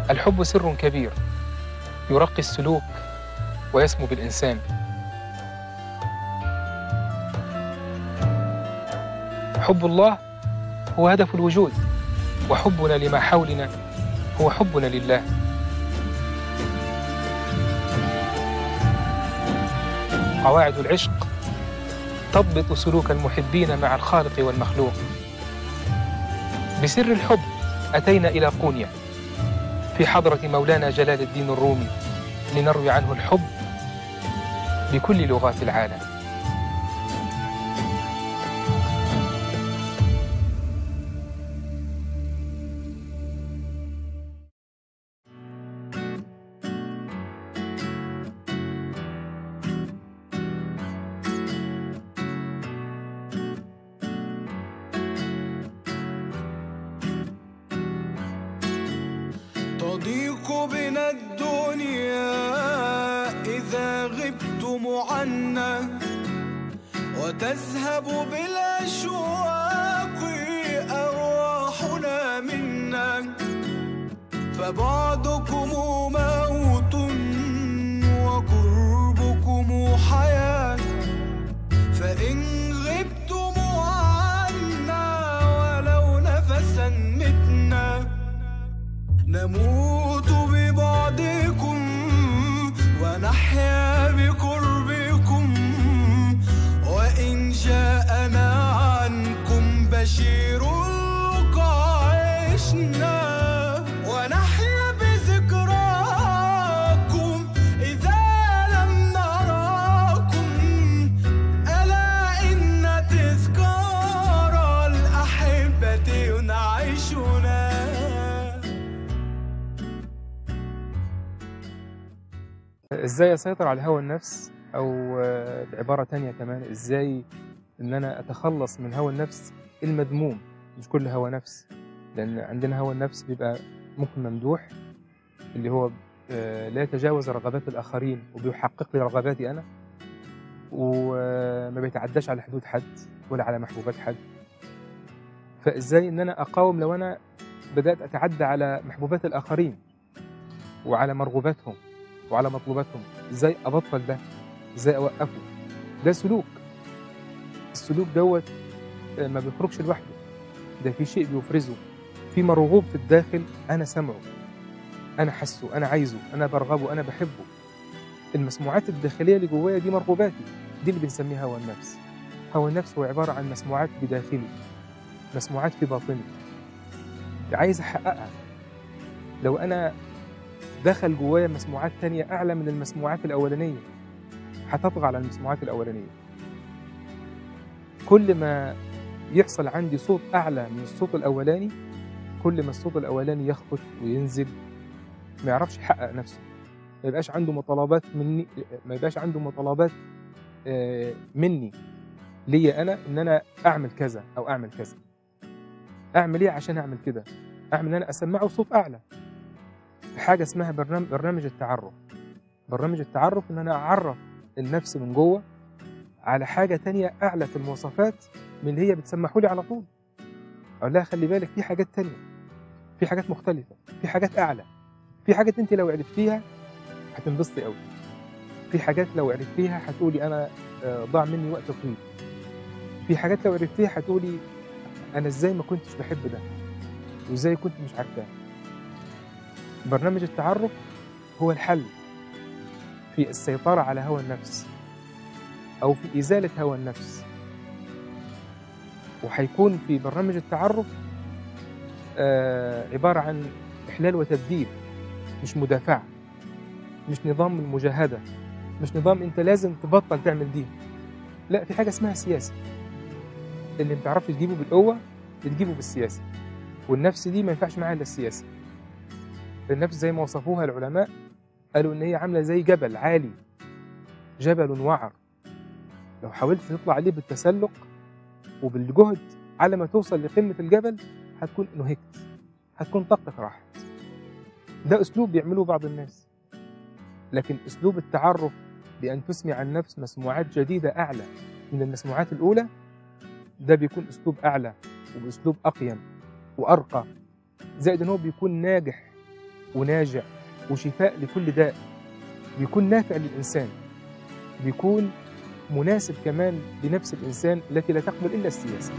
الحب سر كبير يرقي السلوك ويسمو بالإنسان حب الله هو هدف الوجود وحبنا لما حولنا هو حبنا لله قواعد العشق تضبط سلوك المحبين مع الخالق والمخلوق بسر الحب أتينا إلى قونيا في حضرة مولانا جلال الدين الرومي لنروي عنه الحب بكل لغات العالم تضيق بنا الدنيا إذا غبتم عنا وتذهب بالأشواق أرواحنا منا فبعدكم موت وقربكم حياة فإن غبتم عنا ولو نفسا متنا نموت ببعدكم ونحيا بقربكم وإن جاءنا عنكم بشير عشنا ونحيا بذكراكم إذا لم نراكم ألا إن تذكار الأحبة ينعشنا ازاي اسيطر على هوى النفس او آه، بعباره تانية كمان ازاي ان انا اتخلص من هوى النفس المذموم مش كل هوى نفس لان عندنا هوى النفس بيبقى ممكن ممدوح اللي هو آه، لا يتجاوز رغبات الاخرين وبيحقق لي رغباتي انا وما بيتعداش على حدود حد ولا على محبوبات حد فازاي ان انا اقاوم لو انا بدات اتعدى على محبوبات الاخرين وعلى مرغوباتهم وعلى مطلوباتهم ازاي ابطل ده ازاي اوقفه ده سلوك السلوك دوت آه، ما بيخرجش لوحده ده في شيء بيفرزه في مرغوب في الداخل انا سامعه انا حاسه انا عايزه انا برغبه انا بحبه المسموعات الداخليه اللي جوايا دي مرغوباتي دي اللي بنسميها هوى النفس هوى النفس هو عباره عن مسموعات بداخلي مسموعات في باطني عايز احققها لو انا دخل جوايا مسموعات تانية أعلى من المسموعات الأولانية هتطغى على المسموعات الأولانية كل ما يحصل عندي صوت أعلى من الصوت الأولاني كل ما الصوت الأولاني يخفت وينزل ما يعرفش يحقق نفسه ما يبقاش عنده مطالبات مني ما يبقاش عنده مطالبات آه، مني ليا أنا إن أنا أعمل كذا أو أعمل كذا أعمل إيه عشان أعمل كده أعمل إن أنا أسمعه صوت أعلى في حاجه اسمها برنامج برنامج التعرف برنامج التعرف ان انا اعرف النفس من جوه على حاجه تانية اعلى في المواصفات من اللي هي بتسمحوا لي على طول اقول لها خلي بالك في حاجات تانية في حاجات مختلفه في حاجات اعلى في حاجات انت لو عرفتيها هتنبسطي قوي في حاجات لو عرفتيها هتقولي انا آه، ضاع مني وقت طويل في حاجات لو عرفتيها هتقولي انا ازاي ما كنتش بحب ده وازاي كنت مش عارفاه برنامج التعرف هو الحل في السيطرة على هوى النفس أو في إزالة هوى النفس وحيكون في برنامج التعرف آه عبارة عن إحلال وتبديل مش مدافعة مش نظام المجاهدة مش نظام أنت لازم تبطل تعمل دي لا في حاجة اسمها سياسة اللي ما بتعرفش تجيبه بالقوة بتجيبه بالسياسة والنفس دي ما ينفعش معاها إلا السياسة النفس زي ما وصفوها العلماء قالوا ان هي عامله زي جبل عالي جبل وعر لو حاولت تطلع عليه بالتسلق وبالجهد على ما توصل لقمه الجبل هتكون نهكت هتكون طاقتك راحت ده اسلوب بيعملوه بعض الناس لكن اسلوب التعرف بان تسمع النفس مسموعات جديده اعلى من المسموعات الاولى ده بيكون اسلوب اعلى وباسلوب اقيم وارقى زائد ان هو بيكون ناجح وناجع وشفاء لكل داء بيكون نافع للإنسان بيكون مناسب كمان لنفس الإنسان التي لا تقبل إلا السياسة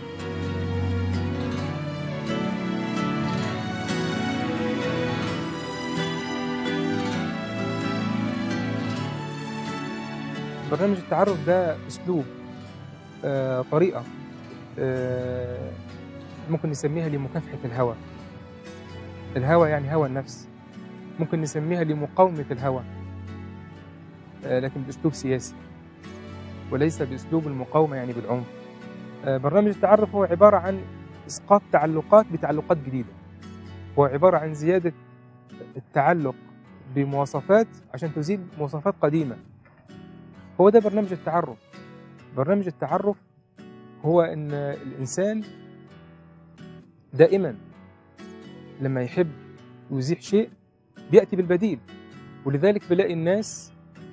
برنامج التعرف ده أسلوب آه، طريقة آه، ممكن نسميها لمكافحة الهوى الهوى يعني هوى النفس ممكن نسميها لمقاومة الهوى آه، لكن بأسلوب سياسي وليس بأسلوب المقاومة يعني بالعنف آه، برنامج التعرف هو عبارة عن إسقاط تعلقات بتعلقات جديدة هو عبارة عن زيادة التعلق بمواصفات عشان تزيل مواصفات قديمة هو ده برنامج التعرف برنامج التعرف هو ان الانسان دائما لما يحب يزيح شيء بياتي بالبديل ولذلك بلاقي الناس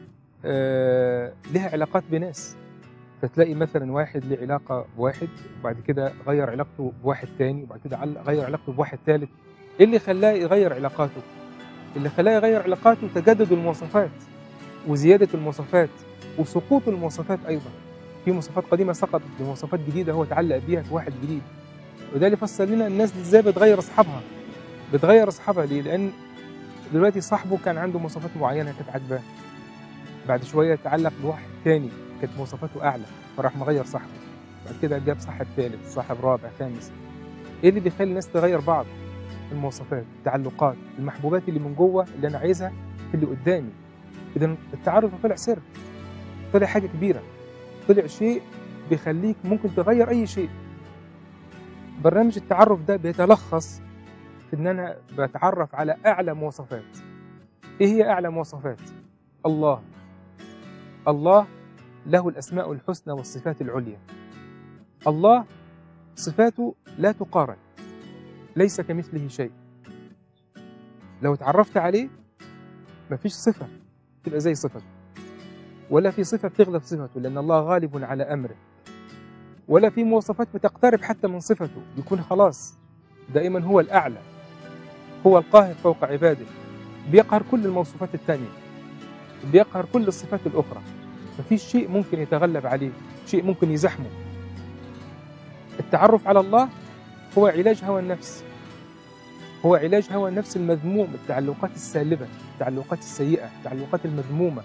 آه، لها علاقات بناس فتلاقي مثلا واحد له علاقه بواحد وبعد كده غير علاقته بواحد تاني وبعد كده عل- غير علاقته بواحد ثالث ايه اللي خلاه يغير علاقاته اللي خلاه يغير علاقاته تجدد المواصفات وزياده المواصفات وسقوط المواصفات ايضا في مواصفات قديمه سقطت بمواصفات جديده هو تعلق بيها في واحد جديد وده اللي فسر لنا الناس دي ازاي بتغير اصحابها بتغير اصحابها ليه لان دلوقتي صاحبه كان عنده مواصفات معينه كانت عاجباه بعد شويه تعلق بواحد تاني كانت مواصفاته اعلى فراح مغير صاحبه بعد كده جاب صاحب ثالث صاحب رابع خامس ايه اللي بيخلي الناس تغير بعض المواصفات التعلقات المحبوبات اللي من جوه اللي انا عايزها في اللي قدامي اذا التعرف طلع سر طلع حاجه كبيره طلع شيء بيخليك ممكن تغير اي شيء برنامج التعرف ده بيتلخص في ان انا بتعرف على اعلى مواصفات ايه هي اعلى مواصفات الله الله له الاسماء الحسنى والصفات العليا الله صفاته لا تقارن ليس كمثله شيء لو تعرفت عليه مفيش صفه تبقى زي صفته ولا في صفة بتغلب صفته لأن الله غالب على أمره ولا في مواصفات بتقترب حتى من صفته يكون خلاص دائما هو الأعلى هو القاهر فوق عباده بيقهر كل الموصوفات الثانية بيقهر كل الصفات الأخرى مفيش شيء ممكن يتغلب عليه شيء ممكن يزحمه التعرف على الله هو علاج هوى النفس هو علاج هوى النفس المذموم التعلقات السالبة التعلقات السيئة التعلقات المذمومة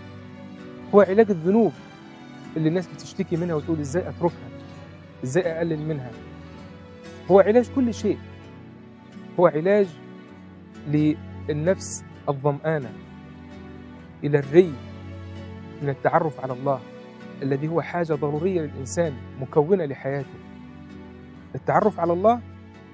هو علاج الذنوب اللي الناس بتشتكي منها وتقول ازاي اتركها ازاي اقلل منها هو علاج كل شيء هو علاج للنفس الظمآنة إلى الري من التعرف على الله الذي هو حاجة ضرورية للإنسان مكونة لحياته التعرف على الله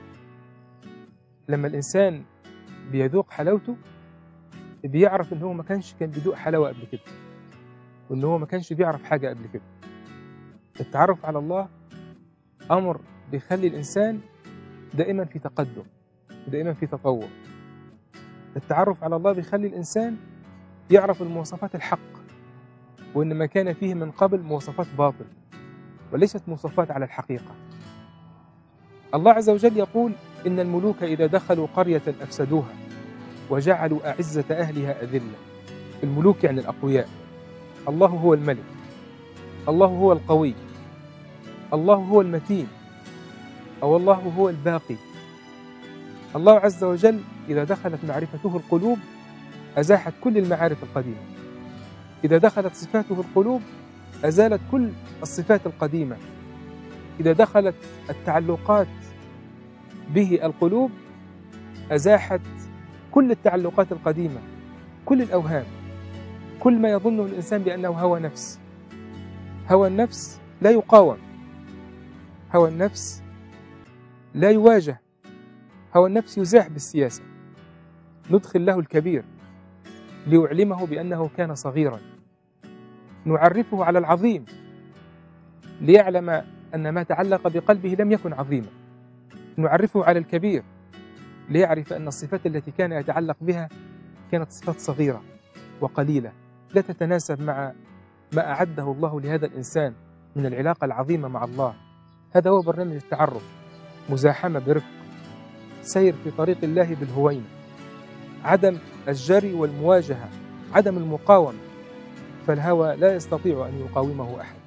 لما الإنسان بيذوق حلاوته بيعرف إن هو ما كانش كان بيذوق حلاوة قبل كده وإن هو ما كانش بيعرف حاجة قبل كده التعرف على الله أمر بيخلي الإنسان دائما في تقدم دائما في تطور التعرف على الله بيخلي الإنسان يعرف المواصفات الحق وإن ما كان فيه من قبل مواصفات باطل وليست مواصفات على الحقيقة الله عز وجل يقول إن الملوك إذا دخلوا قرية أفسدوها وجعلوا أعزة أهلها أذلة الملوك يعني الأقوياء الله هو الملك الله هو القوي الله هو المتين أو الله هو الباقي الله عز وجل إذا دخلت معرفته القلوب أزاحت كل المعارف القديمة إذا دخلت صفاته القلوب أزالت كل الصفات القديمة إذا دخلت التعلقات به القلوب أزاحت كل التعلقات القديمة كل الأوهام كل ما يظنه الإنسان بأنه هوى نفس هوى النفس لا يقاوم هوى النفس لا يواجه هوى النفس يزاح بالسياسة ندخل له الكبير ليعلمه بأنه كان صغيرا نعرفه على العظيم ليعلم أن ما تعلق بقلبه لم يكن عظيما نعرفه على الكبير ليعرف أن الصفات التي كان يتعلق بها كانت صفات صغيرة وقليلة لا تتناسب مع ما أعده الله لهذا الإنسان من العلاقة العظيمة مع الله هذا هو برنامج التعرف مزاحمة برفق سير في طريق الله بالهوينة عدم الجري والمواجهة عدم المقاومة فالهوى لا يستطيع أن يقاومه أحد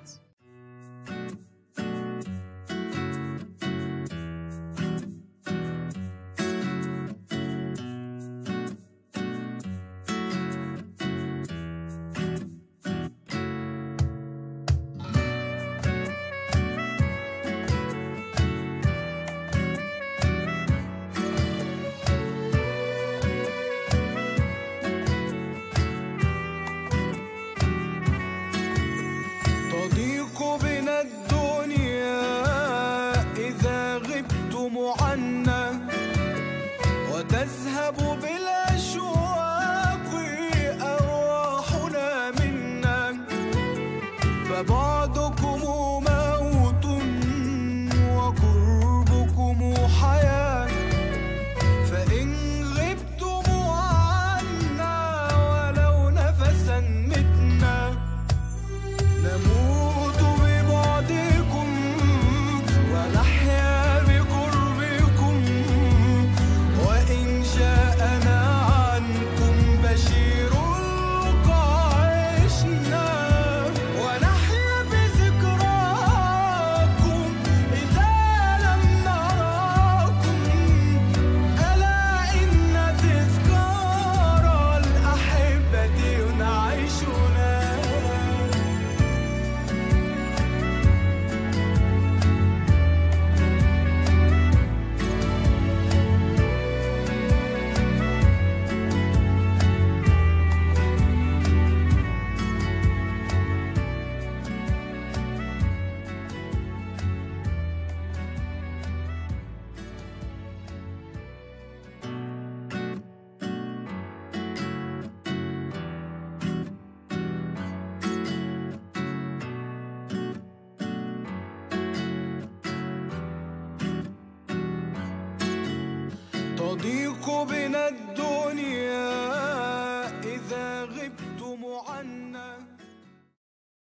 تضيق بنا الدنيا إذا غبتم عنا وتذهب بالأشواق أرواحنا منا فبعدكم موت وقربكم حياة فإن غبتم عنا ولو نفسا متنا نموت ببعدكم ونحيا بقربكم وإن جاءنا عنكم بشير قعشنا ونحيا بذكراكم إذا لم نراكم ألا إن تذكار الأحبة ينعشنا تضيق بنا الدنيا